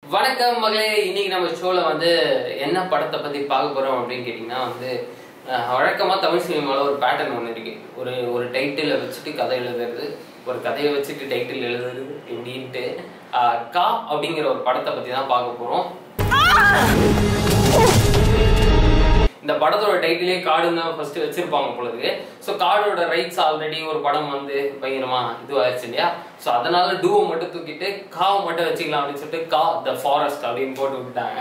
வணக்கம் மகளே இன்னைக்கு நம்ம ஷோல வந்து என்ன படத்தை பத்தி பார்க்க போறோம் அப்படின்னு கேட்டீங்கன்னா வந்து அஹ், வழக்கமா தமிழ் சினிமாவில் ஒரு பேட்டர்ன் ஒன்று இருக்கு ஒரு ஒரு டைட்டிலை வச்சுட்டு கதை எழுதுறது ஒரு கதையை வச்சுட்டு டைட்டில் எழுதுறது இப்படின்ட்டு அஹ், கா அப்படிங்கிற ஒரு படத்தை பத்தி தான் பார்க்க போறோம் இந்த படத்தோட டைட்டிலே காடுன்னு தான் ஃபர்ஸ்ட் வச்சிருப்பாங்க பொழுது ஸோ காடோட ரைட்ஸ் ஆல்ரெடி ஒரு படம் வந்து பயங்கரமா இதுவாயிருச்சு இல்லையா ஸோ அதனால டூவை மட்டும் தூக்கிட்டு காவை மட்டும் வச்சுக்கலாம் அப்படின்னு சொல்லிட்டு கா த ஃபாரஸ்ட் அப்படின்னு போட்டு விட்டாங்க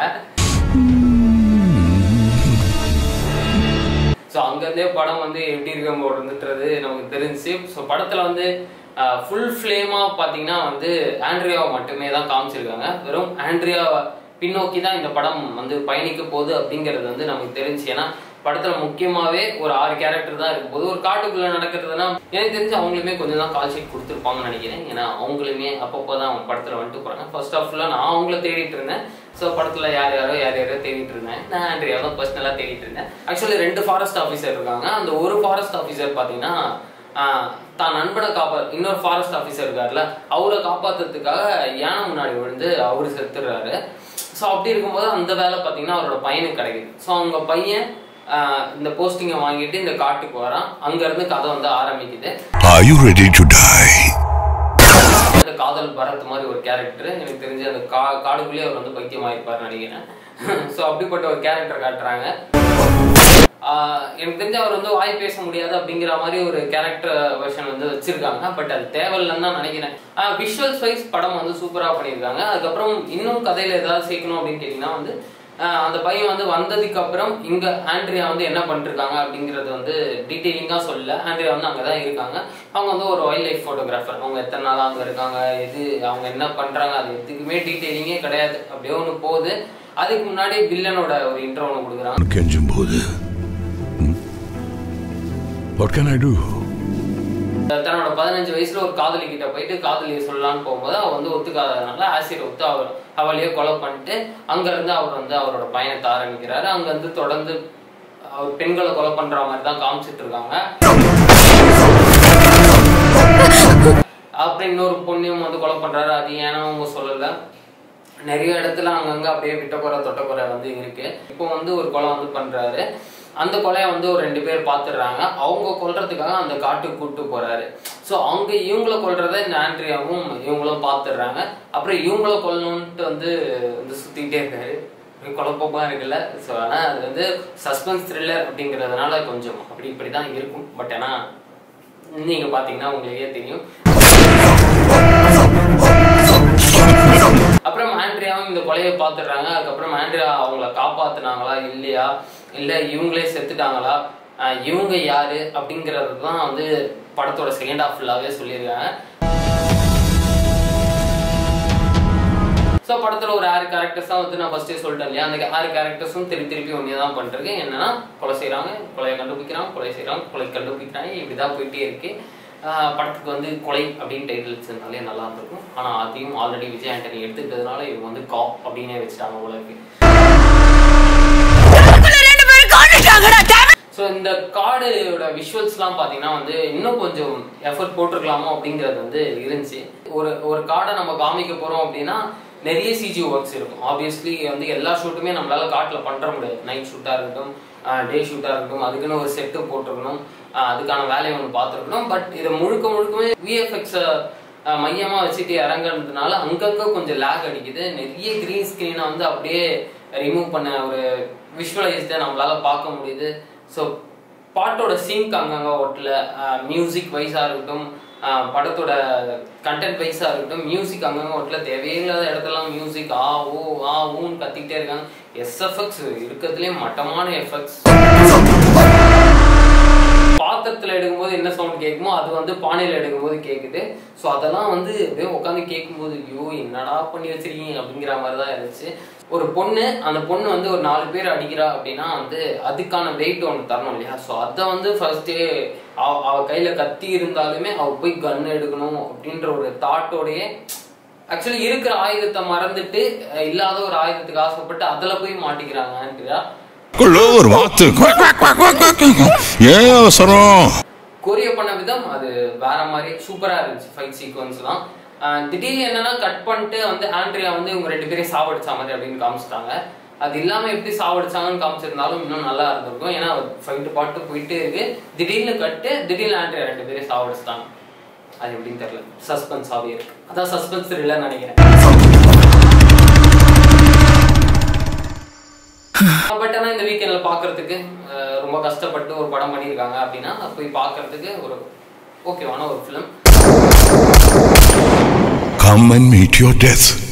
ஸோ அங்கேருந்தே படம் வந்து எப்படி இருக்க போடுறதுன்றது நமக்கு தெரிஞ்சு ஸோ படத்தில் வந்து ஃபுல் ஃப்ளேமாக பார்த்தீங்கன்னா வந்து ஆண்ட்ரியாவை மட்டுமே தான் காமிச்சிருக்காங்க வெறும் ஆண்ட்ரியாவை பின்னோக்கி தான் இந்த படம் வந்து பயணிக்க போகுது அப்படிங்கிறது வந்து நமக்கு தெரிஞ்சு ஏன்னா படத்தில் முக்கியமாகவே ஒரு ஆறு கேரக்டர் தான் இருக்கும் போது ஒரு காட்டுக்குள்ளே நடக்கிறதுனா எனக்கு தெரிஞ்சு அவங்களுமே கொஞ்சம் தான் கால் ஷீட் கொடுத்துருப்பாங்கன்னு நினைக்கிறேன் ஏன்னா அவங்களுமே அப்பப்போ தான் அவங்க படத்தில் வந்துட்டு போகிறாங்க ஃபர்ஸ்ட் ஆஃப் ஃபுல்லாக நான் அவங்கள தேடிட்டு இருந்தேன் ஸோ படத்தில் யார் யாரோ யார் யாரோ தேடிட்டு இருந்தேன் நான் ஆண்ட்ரியா தான் பர்சனலாக தேடிட்டு இருந்தேன் ஆக்சுவலி ரெண்டு ஃபாரஸ்ட் ஆஃபீஸர் இருக்காங்க அந்த ஒரு ஃபாரஸ்ட் ஆஃபீஸர் பார்த்தீங்கன்னா ஆஹ், தான் நண்பனை காப்பா இன்னொரு ஃபாரஸ்ட் ஆஃபீஸர் இருக்கார்ல அவரை காப்பாத்துறதுக்காக யானை முன்னாடி விழுந்து அவரு செத்துடுறாரு ஸோ அப்படி இருக்கும்போது அந்த வேலை பார்த்தீங்கன்னா அவரோட பையனுக்கு கிடைக்குது ஸோ அவங்க பையன் ஆஹ், இந்த போஸ்டிங்கை வாங்கிட்டு இந்த காட்டுக்கு வரான் அங்கேருந்து கதை வந்து ஆரம்பிக்குது Are you ready to die? அந்த காதல் பரத் மாதிரி ஒரு கேரக்டர் எனக்கு தெரிஞ்சு அந்த கா காடுக்குள்ளேயே அவர் வந்து பைத்தியம் ஆயிருப்பாருன்னு நினைக்கிறேன் ஸோ அப்படிப்பட்ட ஒரு கேரக்டர் காட்டுறாங்க ஆஹ் எனக்கு தெரிஞ்சு அவர் வந்து வாய் பேச முடியாது அப்படிங்கிற மாதிரி ஒரு கேரக்டர் வெர்ஷன் வந்து வச்சிருக்காங்க பட் அது தேவையில்லைன்னு தான் நினைக்கிறேன் விஷுவல்ஸ் வைஸ் படம் வந்து சூப்பராக பண்ணியிருக்காங்க அதுக்கப்புறம் இன்னும் கதையில ஏதாவது சேர்க்கணும் அப்படின்னு கேட்டிங்கன்னா வந்து ஆஹ் அந்த பையன் வந்து வந்ததுக்கு அப்புறம் இங்க ஆண்ட்ரியா வந்து என்ன பண்ணிருக்காங்க அப்படிங்கறது வந்து டீட்டெயிலிங்கா சொல்லல ஆண்ட்ரியா வந்து அங்கதான் இருக்காங்க அவங்க வந்து ஒரு வைல்ட் லைஃப் போட்டோகிராஃபர் அவங்க எத்தனை நாளா அங்க இருக்காங்க எது அவங்க என்ன பண்றாங்க அது எதுக்குமே டீட்டெயிலிங்கே கிடையாது அப்படியே ஒன்று போகுது அதுக்கு முன்னாடி வில்லனோட ஒரு இன்ட்ரோ ஒன்று கொடுக்குறாங்க கெஞ்சும் போது What can I do? தன்னோட பதினஞ்சு வயசுல ஒரு காதலி கிட்ட போயிட்டு காதலியை சொல்லலாம்னு போகும்போது அவ வந்து ஒத்துக்காததுனால ஆசிரியர் ஒத்து அவர் அவளையே கொலை பண்ணிட்டு அங்க இருந்து அவர் வந்து அவரோட பயணத்தை ஆரம்பிக்கிறாரு அங்க இருந்து தொடர்ந்து அவர் பெண்களை கொலை பண்ற மாதிரி தான் காமிச்சிட்டு இருக்காங்க அப்புறம் இன்னொரு பொண்ணையும் வந்து கொலை பண்றாரு அது ஏன்னா அவங்க சொல்லல நிறைய இடத்துல அங்கங்க அப்படியே விட்டக்குறை தொட்டக்குறை வந்து இருக்கு இப்போ வந்து ஒரு கொலை வந்து பண்றாரு அந்த கொலையை வந்து ஒரு ரெண்டு பேர் பார்த்துடுறாங்க அவங்க கொல்றதுக்காக அந்த காட்டுக்கு கூட்டு போறாரு ஸோ அவங்க இவங்கள கொல்றத இந்த ஆண்ட்ரியாவும் இவங்களும் பார்த்துடுறாங்க அப்புறம் இவங்கள கொல்லணுன்ட்டு வந்து வந்து சுத்திக்கிட்டே இருக்காரு ஒரு குழப்பமா இருக்குல்ல ஸோ ஆனால் அது வந்து சஸ்பென்ஸ் த்ரில்லர் அப்படிங்கிறதுனால கொஞ்சம் அப்படி இப்படி தான் இருக்கும் பட் ஆனால் நீங்க பாத்தீங்கன்னா உங்களுக்கே தெரியும் அப்புறம் ஆண்ட்ரியாவும் இந்த கொலையை பார்த்துடுறாங்க அதுக்கப்புறம் ஆண்ட்ரியா அவங்கள காப்பாத்துனாங்களா இல்லையா இல்ல இவங்களே செத்துட்டாங்களா ஆஹ் இவங்க யாரு அப்படிங்கறது தான் வந்து படத்தோட செகண்ட் ஹாஃப் ஃபுல்லாவே சொல்லியிருக்காங்க ஸோ படத்துல ஒரு ஆறு கேரக்டர்ஸ் தான் வந்து நான் ஃபர்ஸ்டே சொல்லிட்டேன் இல்லையா அந்த ஆறு கேரக்டர்ஸும் திருப்பி திருப்பி ஒன்றே தான் பண்ணிருக்கு என்னன்னா கொலை செய்றாங்க கொலையை கண்டுபிடிக்கிறாங்க கொலை செய்றாங்க கொலை கண்டுபிடிக்கிறாங்க இப்படிதான் போயிட்டே இருக்கு ஆஹ் படத்துக்கு வந்து கொலை அப்படின்னு டைட்டில் வச்சிருந்தாலே நல்லா இருந்திருக்கும் ஆனா அதையும் ஆல்ரெடி விஜய் ஆண்டனி எடுத்துக்கிட்டதுனால இவங்க வந்து காப் அப்படின்னே வச்சுட்டாங்க உலகு ஸோ இந்த காடோட விஷுவல்ஸ்லாம் பார்த்தீங்கன்னா வந்து இன்னும் கொஞ்சம் எஃபர்ட் போட்டிருக்கலாமோ அப்படிங்கிறது வந்து இருந்துச்சு ஒரு ஒரு காடை நம்ம காமிக்க போகிறோம் அப்படின்னா நிறைய சிஜி ஒர்க்ஸ் இருக்கும் ஆப்வியஸ்லி வந்து எல்லா ஷூட்டுமே நம்மளால காட்டில் பண்ணுற முடியாது நைட் ஷூட்டாக இருக்கட்டும் டே ஷூட்டாக இருக்கட்டும் அதுக்குன்னு ஒரு செட்டு போட்டிருக்கணும் ஆஹ் அதுக்கான வேலையை ஒன்று பார்த்துருக்கணும் பட் இதை முழுக்க முழுக்கமே விஎஃப்எக்ஸை மையமாக வச்சுட்டு இறங்குறதுனால அங்கங்கே கொஞ்சம் லேக் அடிக்குது நிறைய க்ரீன் ஸ்க்ரீனை வந்து அப்படியே ரிமூவ் பண்ண ஒரு விஷுவலைஸ்டை நம்மளால பார்க்க முடியுது ஸோ பாட்டோட சிங்க் அங்கங்க ஒட்டல மியூசிக் வைஸாக இருக்கட்டும் ஆஹ் படத்தோட கண்டென்ட் வைஸாக இருக்கட்டும் மியூசிக் அங்கங்க ஒட்டல தேவையில்லாத இடத்துலலாம் மியூசிக் ஆ ஓ ஆ ஊன்னு கத்திக்கிட்டே இருக்காங்க எஸ்எஃப்எக்ஸ் இருக்கிறதுலே மட்டமான எஃபெக்ட்ஸ் பாத்திரத்துல எடுக்கும்போது என்ன சவுண்ட் கேட்குமோ அது வந்து பானையில எடுக்கும்போது கேக்குது ஸோ அதெல்லாம் வந்து அப்படியே உட்காந்து கேட்கும்போது ஐயோ என்னடா பண்ணி வச்சிருக்கீங்க அப்படிங்கிற மாதிரி தான் இருந்துச்சு ஒரு பொண்ணு அந்த பொண்ணு வந்து ஒரு நாலு பேர் அடிக்கிறா அப்படின்னா வந்து அதுக்கான வெயிட் ஒன்று தரணும் இல்லையா ஸோ அதை வந்து ஃபர்ஸ்டே அவ அவ கையில கத்தி இருந்தாலுமே அவ போய் கன் எடுக்கணும் அப்படின்ற ஒரு தாட்டோடயே ஆக்சுவலி இருக்கிற ஆயுதத்தை மறந்துட்டு அஹ், இல்லாத ஒரு ஆயுதத்துக்கு ஆசைப்பட்டு அதுல போய் மாட்டிக்கிறாங்க குள்ள ஒரு வாத்து quack, quack, quack, quack, quack, quack. ஏன் அவசரம் கொரிய பண்ண விதம் அது வேற மாதிரி சூப்பரா இருந்துச்சு ஃபைட் சீக்வன்ஸ்லாம் ஆஹ் திடீர்னு என்னன்னா கட் பண்ணிட்டு வந்து ஆண்ட்ரியா வந்து இவங்க ரெண்டு பேரையும் சாவடிச்சா மாதிரி அப்படின்னு காமிச்சிட்டாங்க அது இல்லாம எப்படி சாவடிச்சாங்கன்னு காமிச்சிருந்தாலும் இன்னும் நல்லா இருந்திருக்கும் ஏன்னா ஃபைட்டு பாட்டு போயிட்டே இருக்கு திடீர்னு கட்டு திடீர்னு ஆண்ட்ரியா ரெண்டு பேரையும் சாவடிச்சிட்டாங்க அது எப்படின்னு தெரியல சஸ்பென்ஸாவே இருக்கு அதான் சஸ்பென்ஸ் இல்லைன்னு நினைக்கிறேன் பட் ஆனால் இந்த வீக்கெண்டில் பார்க்கறதுக்கு அஹ், ரொம்ப கஷ்டப்பட்டு ஒரு படம் பண்ணியிருக்காங்க அப்படின்னா போய் பார்க்கறதுக்கு ஒரு ஓகேவான ஒரு film Come and meet your death.